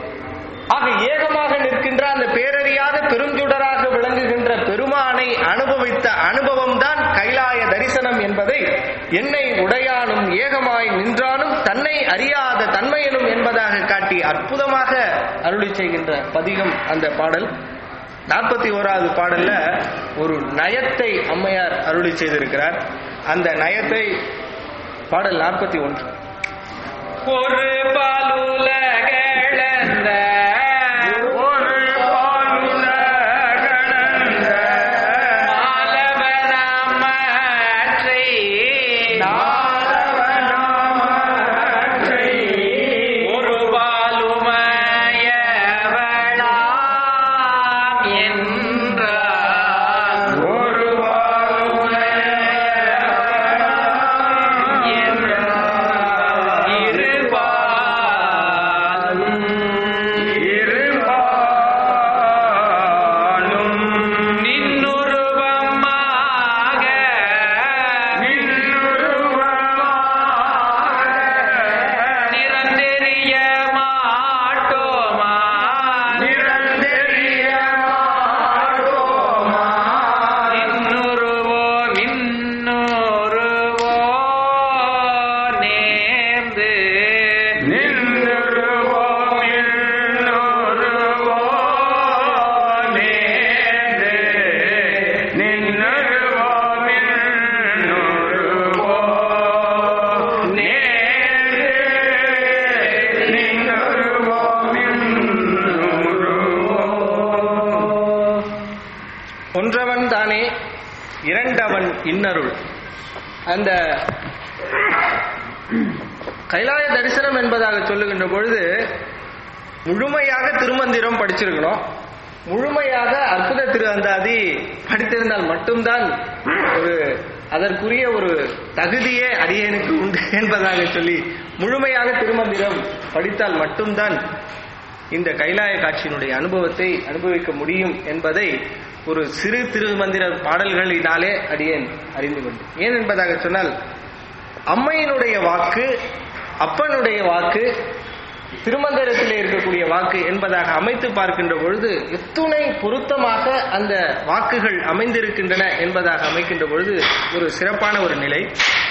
[SPEAKER 1] ஆக ஏகமாக நிற்கின்ற அந்த பேரறியாத பெருஞ்சுடராக விளங்குகின்ற பெருமானை அனுபவித்த அனுபவம் தான் கைலாய தரிசனம் என்பதை என்னை உடையானும் ஏகமாய் நின்றானும் தன்னை அறியாத தன்மையனும் என்பதாக காட்டி அற்புதமாக அருளி செய்கின்ற பதிகம் அந்த பாடல் நாற்பத்தி ஓராவது பாடல்ல ஒரு நயத்தை அம்மையார் அருளி செய்திருக்கிறார் அந்த நயத்தை பாடல் நாற்பத்தி ஒன்று
[SPEAKER 3] ஒரு பாலுலகளந்த
[SPEAKER 2] ஒரு பாலுல கடந்த
[SPEAKER 3] மாலவனாமற்றை
[SPEAKER 2] நாளவனாமற்றை
[SPEAKER 3] ஒரு பாலுமயவளாம் என்றார்
[SPEAKER 2] ஒரு பாலுல இருபாலும்
[SPEAKER 3] நின்னுருவமாக நிறந்தெரிய மாட்டோமா நின்னுருவோ நின்னுருவோ நேர்ந்து
[SPEAKER 1] ஒன்றவன் தானே இரண்டவன் இன்னருள் அந்த கைலாய தரிசனம் என்பதாக சொல்லுகின்ற பொழுது முழுமையாக திருமந்திரம் படிச்சிருக்கணும் முழுமையாக அற்புத திரு அந்தாதி படித்திருந்தால் மட்டும்தான் ஒரு அதற்குரிய ஒரு தகுதியே அடியேனுக்கு உண்டு என்பதாக சொல்லி முழுமையாக திருமந்திரம் படித்தால் மட்டும்தான் இந்த கைலாய காட்சியினுடைய அனுபவத்தை அனுபவிக்க முடியும் என்பதை ஒரு சிறு திருமந்திர பாடல்களினாலே அடியேன் அறிந்து கொண்டேன் ஏன் என்பதாக சொன்னால் அம்மையினுடைய வாக்கு அப்பனுடைய வாக்கு திருமந்திரத்திலே இருக்கக்கூடிய வாக்கு என்பதாக அமைத்து பார்க்கின்ற பொழுது எத்துணை பொருத்தமாக அந்த வாக்குகள் அமைந்திருக்கின்றன என்பதாக அமைக்கின்ற பொழுது ஒரு சிறப்பான ஒரு நிலை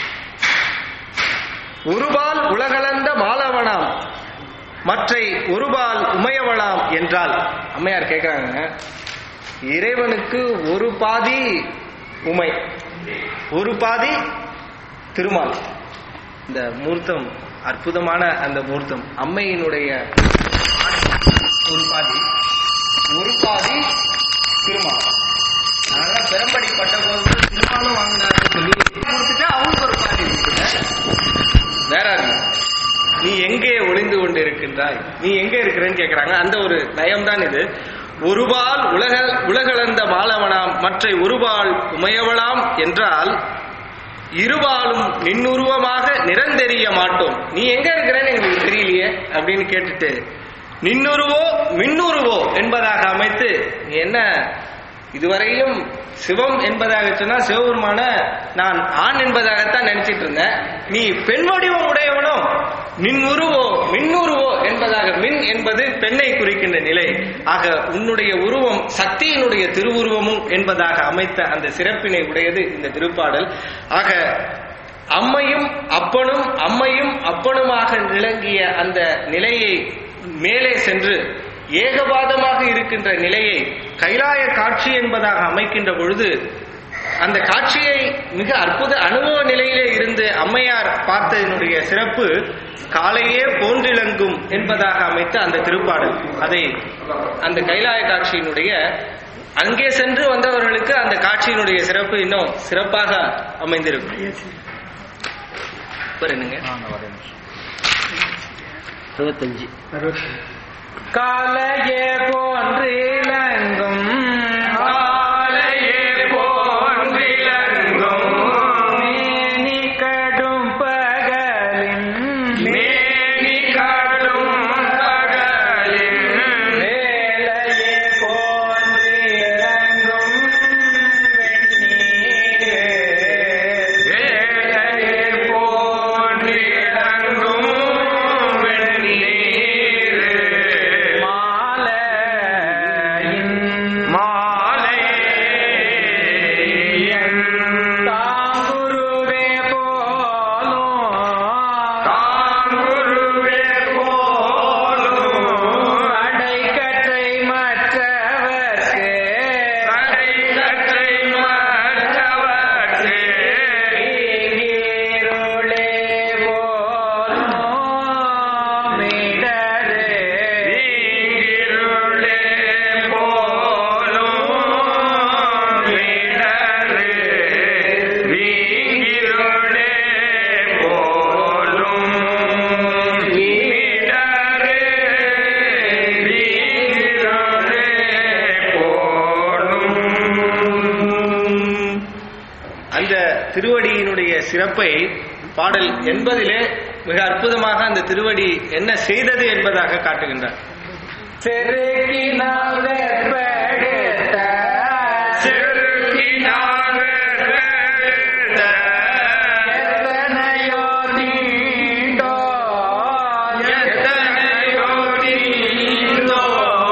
[SPEAKER 1] ஒருபால் உலகளந்த மாலவனாம் மற்றை ஒருபால் உமையவளாம் என்றால் அம்மையார் கேட்கிறாங்க இறைவனுக்கு ஒரு பாதி உமை ஒரு பாதி திருமால் இந்த மூர்த்தம் அற்புதமான அந்த மூர்த்தம் அம்மையினுடைய ஒரு பாதி ஒரு பாதி திருமால் அதனால பெரும்படி பட்ட போது திருமாலும் வாங்கினாருன்னு சொல்லி கொடுத்துட்டு அவங்களுக்கு ஒரு பாதி கொடுத்துட்டேன் வேற ஆள். நீ எங்கே ஒளிந்து கொண்டு இருக்கின்றாய் நீ எங்கே இருக்கிறேன்னு கேக்குறாங்க அந்த ஒரு நயம்தான் இது ஒருபால் உலக உலகளந்த மாலவனாம் மற்ற ஒருபால் உமையவளாம் என்றால் இருபாலும் நின்னுருவமாக நிறந்தெரிய மாட்டோம் நீ எங்க இருக்கிறேன்னு எங்களுக்கு தெரியலையே அப்படின்னு கேட்டுட்டு நின்னுருவோ மின்னுருவோ என்பதாக அமைத்து நீ என்ன இதுவரையிலும் சிவம் என்பதாக சொன்னா சிவபெருமான நான் ஆண் என்பதாகத்தான் நினைச்சிட்டு இருந்தேன் நீ பெண் வடிவம் உடையவனோ நின் உருவோ மின்னுருவோ என்பதாக மின் என்பது பெண்ணை குறிக்கின்ற நிலை ஆக உன்னுடைய உருவம் சக்தியினுடைய திருவுருவமும் என்பதாக அமைத்த அந்த சிறப்பினை உடையது இந்த திருப்பாடல் ஆக அம்மையும் அப்பனும் அம்மையும் அப்பனுமாக விளங்கிய அந்த நிலையை மேலே சென்று ஏகபாதமாக இருக்கின்ற நிலையை கைலாய காட்சி என்பதாக அமைக்கின்ற பொழுது அந்த காட்சியை மிக அற்புத அனுபவ நிலையிலே இருந்து அம்மையார் பார்த்ததனுடைய சிறப்பு காலையே போன்றிலங்கும் என்பதாக அமைத்த அந்த திருப்பாடல் அதை அந்த கைலாய காட்சியினுடைய அங்கே சென்று வந்தவர்களுக்கு அந்த காட்சியினுடைய சிறப்பு இன்னும் சிறப்பாக அமைந்திருக்கும் இப்ப என்னங்க
[SPEAKER 4] அறுபத்தஞ்சு
[SPEAKER 3] காலையே போன்றிலங்கும்
[SPEAKER 2] காலையே போன்றிலங்கும்
[SPEAKER 3] மேனி கடும் பகலின்
[SPEAKER 2] மேனி கடும் பகலின்
[SPEAKER 3] வேலையே போன்றிலங்கும் வெண்ணீரே
[SPEAKER 2] வேலையே போன்றிலங்கும் வெண்ணீர்
[SPEAKER 3] மாலையின்
[SPEAKER 2] மாலையன்
[SPEAKER 3] தாங்குருவே போலும்
[SPEAKER 2] தாங்குருவே போலும்
[SPEAKER 3] அடைக்கற்றை மற்றவர்க்கு
[SPEAKER 2] கடைக்கற்றை மற்றவர்க்கு
[SPEAKER 3] ஈங்கிருளே போலும் மிடரே
[SPEAKER 2] வீங்கிருளே போலும் விடரு வீங்கிருளே போலும் விடரு வீங்கிருளே போலும்
[SPEAKER 1] அந்த திருவடியினுடைய சிறப்பை பாடல் என்பதிலே மிக அற்புதமாக அந்த திருவடி என்ன செய்தது என்பதாக காட்டுகின்றார்
[SPEAKER 3] செருக்கினால் வெற்பெடுத்த
[SPEAKER 2] செருக்கினாக வெறுத்த
[SPEAKER 3] எத்தனையோ நீண்டோ
[SPEAKER 2] எத்தனையோ நீண்டோ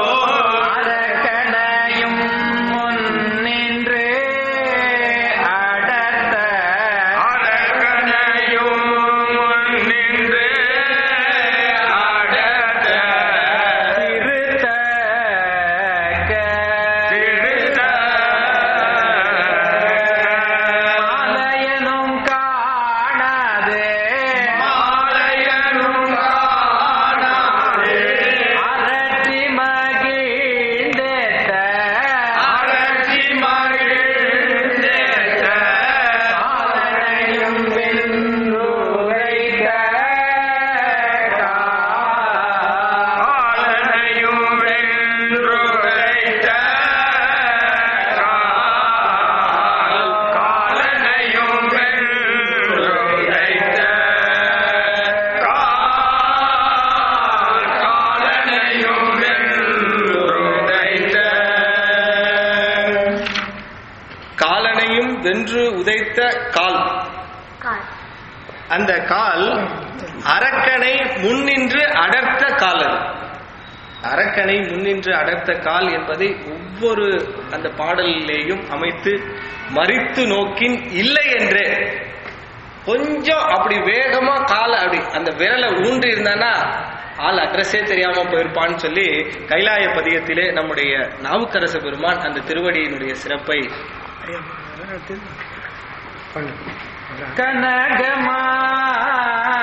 [SPEAKER 3] அரக்கனையும் முன்னின்று அடர்த்த
[SPEAKER 2] அரக்கனையும் முன்னின்று அடர்த்த
[SPEAKER 3] திருத்தக்க
[SPEAKER 2] திருத்த
[SPEAKER 3] மாலையனும் காணாதே
[SPEAKER 2] மாலையனும் காணாதே
[SPEAKER 3] அரற்றி மகிழ்ந்தேத்த
[SPEAKER 2] அரசி மகிழ்ந்தேத்த
[SPEAKER 3] காலனையும் வென்றுரைத்த
[SPEAKER 2] காலனையும் வென்றுரைத்த காலனையும் வென்றுரைத்த காலனையும் வென்றுரைத்த
[SPEAKER 1] காலனையும் வென்று உதைத்த கால் அந்த கால் அரக்கனை முன்னின்று அடர்த்த கால் அது அரக்கனை முன்னின்று அடர்த்த கால் என்பதை ஒவ்வொரு அந்த பாடலிலேயும் அமைத்து மறித்து நோக்கின் இல்லை என்றே கொஞ்சம் அப்படி வேகமா காலை அப்படி அந்த விரலை ஊன்றி இருந்தானா ஆள் அட்ரஸே தெரியாம போயிருப்பான்னு சொல்லி கைலாய பதிகத்திலே நம்முடைய நாவுக்கரச பெருமான் அந்த திருவடியினுடைய சிறப்பை
[SPEAKER 3] கனகமா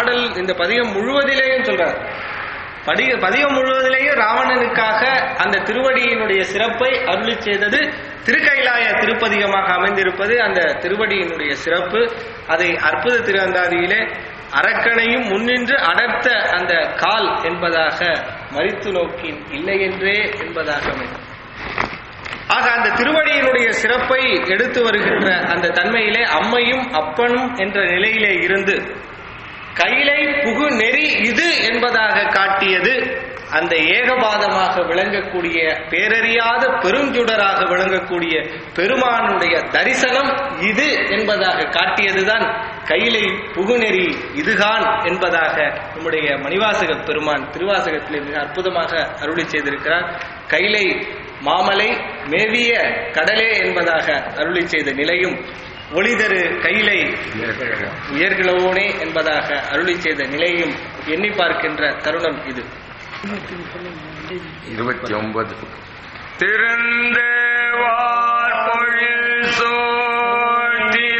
[SPEAKER 1] பாடல் இந்த பதிகம் முழுவதிலேயும் சொல்றார் படிக பதிகம் முழுவதிலேயும் ராவணனுக்காக அந்த திருவடியினுடைய சிறப்பை அருளி செய்தது திருக்கைலாய திருப்பதிகமாக அமைந்திருப்பது அந்த திருவடியினுடைய சிறப்பு அதை அற்புத திருவந்தாதியிலே அரக்கனையும் முன்னின்று அடர்த்த அந்த கால் என்பதாக மரித்து நோக்கின் இல்லை என்றே என்பதாக அமைந்தது ஆக அந்த திருவடியினுடைய சிறப்பை எடுத்து வருகின்ற அந்த தன்மையிலே அம்மையும் அப்பனும் என்ற நிலையிலே இருந்து கையிலை புகு நெறி இது என்பதாக காட்டியது அந்த ஏகபாதமாக விளங்கக்கூடிய பேரறியாத பெருஞ்சுடராக விளங்கக்கூடிய பெருமானுடைய தரிசனம் இது என்பதாக காட்டியதுதான் கையிலை புகுநெறி இதுகான் என்பதாக நம்முடைய மணிவாசக பெருமான் திருவாசகத்திலே மிக அற்புதமாக அருளி செய்திருக்கிறார் கைலை மாமலை மேவிய கடலே என்பதாக அருளி செய்த நிலையும் ஒளிதரு கையிலை உயர்கிழவோனே என்பதாக அருளி செய்த நிலையும் எண்ணி பார்க்கின்ற தருணம் இது
[SPEAKER 4] இருபத்தி ஒன்பது
[SPEAKER 2] திருந்தேவார் பொழில் சோழ்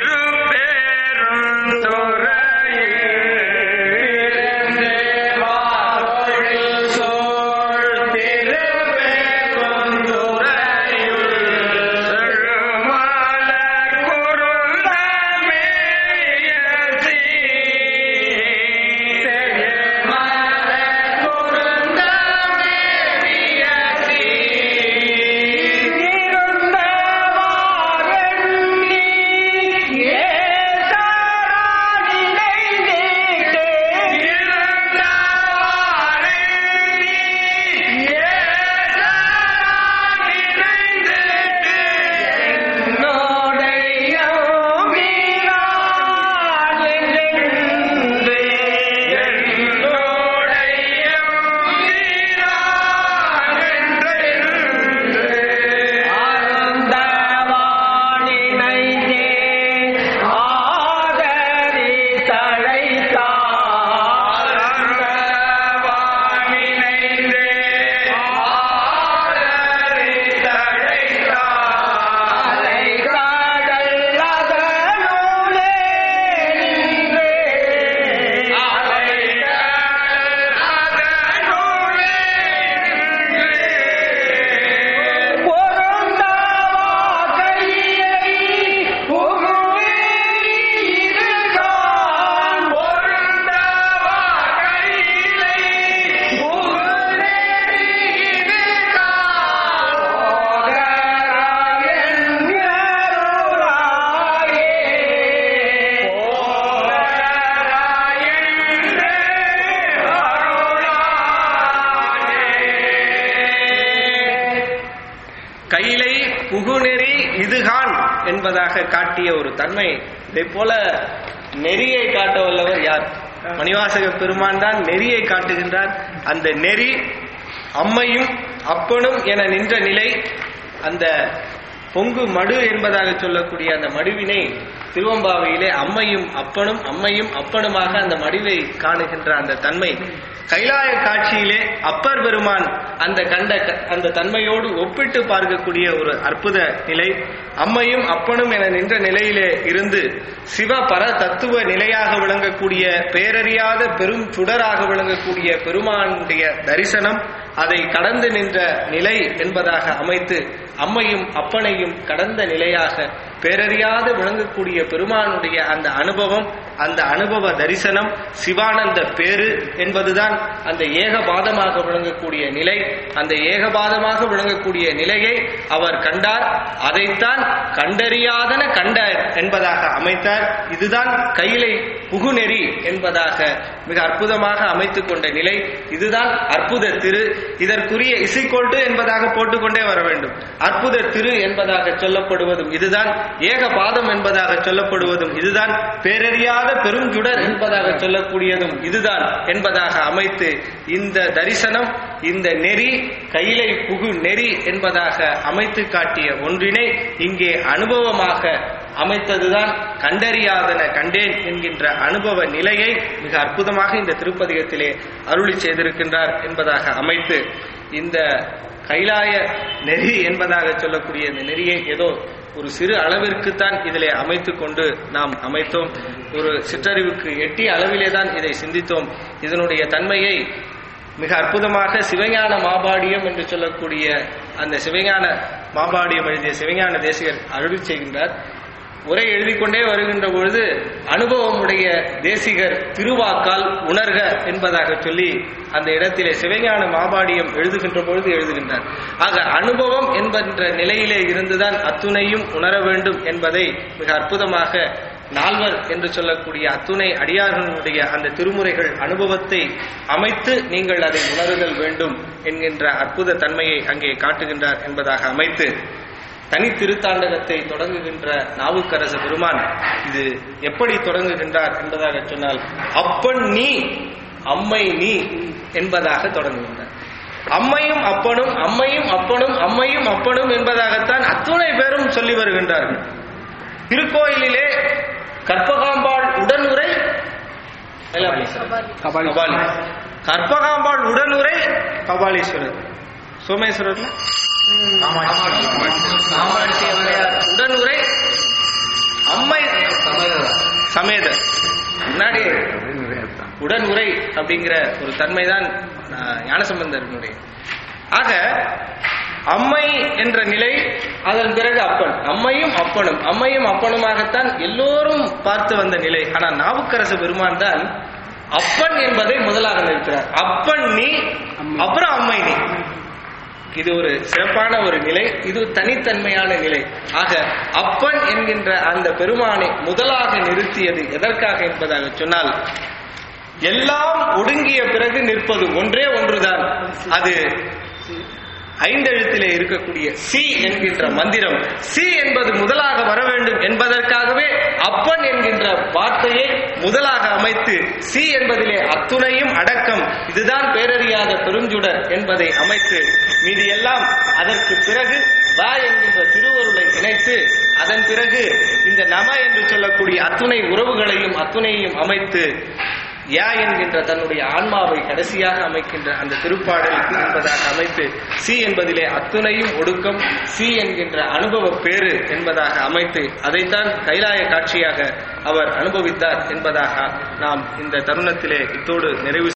[SPEAKER 1] கையிலை புகுநெறி இதுகான் என்பதாக காட்டிய ஒரு தன்மை இதை போல நெறியை காட்ட வல்லவர் யார் மணிவாசக பெருமான் தான் நெறியை காட்டுகின்றார் அந்த நெறி அம்மையும் அப்பனும் என நின்ற நிலை அந்த பொங்கு மடு என்பதாக சொல்லக்கூடிய அந்த மடுவினை திருவம்பாவையிலே அம்மையும் அப்பனும் அம்மையும் அப்பனுமாக அந்த மடுவை காணுகின்ற அந்த தன்மை கைலாய காட்சியிலே அப்பர் பெருமான் அந்த கண்ட க- அந்த தன்மையோடு ஒப்பிட்டு பார்க்கக்கூடிய ஒரு அற்புத நிலை அம்மையும் அப்பனும் என நின்ற நிலையிலே இருந்து சிவ பர தத்துவ நிலையாக விளங்கக்கூடிய பேரறியாத பெரும் சுடராக விளங்கக்கூடிய பெருமானுடைய தரிசனம் அதை கடந்து நின்ற நிலை என்பதாக அமைத்து அம்மையும் அப்பனையும் கடந்த நிலையாக பேரறியாது விளங்கக்கூடிய பெருமானுடைய அந்த அனுபவம் அந்த அனுபவ தரிசனம் சிவானந்த பேரு என்பதுதான் அந்த ஏகபாதமாக விளங்கக்கூடிய நிலை அந்த ஏகபாதமாக விளங்கக்கூடிய நிலையை அவர் கண்டார் அதைத்தான் கண்டறியாதன கண்டார் என்பதாக அமைத்தார் இதுதான் கையிலை புகுநெறி என்பதாக மிக அற்புதமாக அமைத்துக் கொண்ட நிலை இதுதான் அற்புத திரு இதற்குரிய இசைக்கோட்டு என்பதாக போட்டுக்கொண்டே வர வேண்டும் அற்புத திரு என்பதாக சொல்லப்படுவதும் இதுதான் ஏகபாதம் என்பதாக சொல்லப்படுவதும் இதுதான் பேரறியாத பெருஞ்சுடர் என்பதாக சொல்லக்கூடியதும் இதுதான் என்பதாக அமைத்து இந்த தரிசனம் இந்த நெறி கையிலை புகு நெறி என்பதாக அமைத்து காட்டிய ஒன்றினை இங்கே அனுபவமாக அமைத்ததுதான் கண்டறியாதன கண்டேன் என்கின்ற அனுபவ நிலையை மிக அற்புதமாக இந்த திருப்பதிகத்திலே அருளி செய்திருக்கின்றார் என்பதாக அமைத்து இந்த கைலாய நெறி என்பதாக சொல்லக்கூடிய இந்த நெறியை ஏதோ ஒரு சிறு அளவிற்குத்தான் இதிலே அமைத்து கொண்டு நாம் அமைத்தோம் ஒரு சிற்றறிவுக்கு எட்டிய அளவிலே தான் இதை சிந்தித்தோம் இதனுடைய தன்மையை மிக அற்புதமாக சிவஞான மாபாடியம் என்று சொல்லக்கூடிய அந்த சிவஞான மாபாடியம் எழுதிய சிவஞான தேசிகர் அருள் செய்கின்றார் உரை எழுதிக் கொண்டே வருகின்ற பொழுது அனுபவமுடைய தேசிகர் திருவாக்கால் உணர்க என்பதாக சொல்லி அந்த இடத்திலே சிவஞான மாபாடியம் எழுதுகின்ற பொழுது எழுதுகின்றார் ஆக அனுபவம் என்கின்ற நிலையிலே இருந்துதான் அத்துணையும் உணர வேண்டும் என்பதை மிக அற்புதமாக நால்வர் என்று சொல்லக்கூடிய அத்துணை அடியார்களுடைய அந்த திருமுறைகள் அனுபவத்தை அமைத்து நீங்கள் அதை உணருதல் வேண்டும் என்கின்ற அற்புத தன்மையை அங்கே காட்டுகின்றார் என்பதாக அமைத்து தனி திருத்தாண்டகத்தை தொடங்குகின்ற நாவுக்கரச பெருமான் இது எப்படி தொடங்குகின்றார் என்பதாக சொன்னால் அப்பன் நீ அம்மை நீ என்பதாக தொடங்குகின்றார் அம்மையும் அப்பனும் அம்மையும் அப்பனும் அம்மையும் அப்பனும் என்பதாகத்தான் அத்துணை பேரும் சொல்லி வருகின்றார்கள் திருக்கோயிலிலே கற்பகாம்பாள் உடனுரை கபாலி கற்பகாம்பாள் உடனுரை கபாலீஸ்வரர் சோமேஸ்வரர்ல உடனுரை அம்மை சமேத முன்னாடி உடனுரை அப்படிங்கிற ஒரு தன்மைதான் ஆஹ், ஞானசம்பந்தருடைய ஆக அம்மை என்ற நிலை அதன் பிறகு அப்பன் அம்மையும் அப்பனும் அம்மையும் அப்பனுமாகத்தான் எல்லோரும் பார்த்து வந்த நிலை ஆனா நாவுக்கரசு பெருமான் தான் அப்பன் என்பதை முதலாக நிறுத்துறார் அப்பன் நீ அப்புறம் அம்மை நீ இது ஒரு சிறப்பான ஒரு நிலை இது தனித்தன்மையான நிலை ஆக அப்பன் என்கின்ற அந்த பெருமானை முதலாக நிறுத்தியது எதற்காக என்பதாக சொன்னால் எல்லாம் ஒடுங்கிய பிறகு நிற்பது ஒன்றே ஒன்றுதான் அது ஐந்தெழுத்திலே இருக்கக்கூடிய சி என்கின்ற மந்திரம் சி என்பது முதலாக வர வேண்டும் என்பதற்காகவே அப்பன் என்கின்ற வார்த்தையை முதலாக அமைத்து சி என்பதிலே அத்துணையும் அடக்கம் இதுதான் பேரறியாத பெருஞ்சுடர் என்பதை அமைத்து மீதி எல்லாம் அதற்கு பிறகு வ என்கின்ற திருவருளை இணைத்து அதன் பிறகு இந்த நம என்று சொல்லக்கூடிய அத்துணை உறவுகளையும் அத்துணையையும் அமைத்து யா என்கின்ற தன்னுடைய ஆன்மாவை கடைசியாக அமைக்கின்ற அந்த திருப்பாடல் என்பதாக அமைத்து சி என்பதிலே அத்துணையும் ஒடுக்கம் சி என்கின்ற அனுபவ பேரு என்பதாக அமைத்து அதைத்தான் கைலாய காட்சியாக அவர் அனுபவித்தார் என்பதாக நாம் இந்த தருணத்திலே இத்தோடு நிறைவு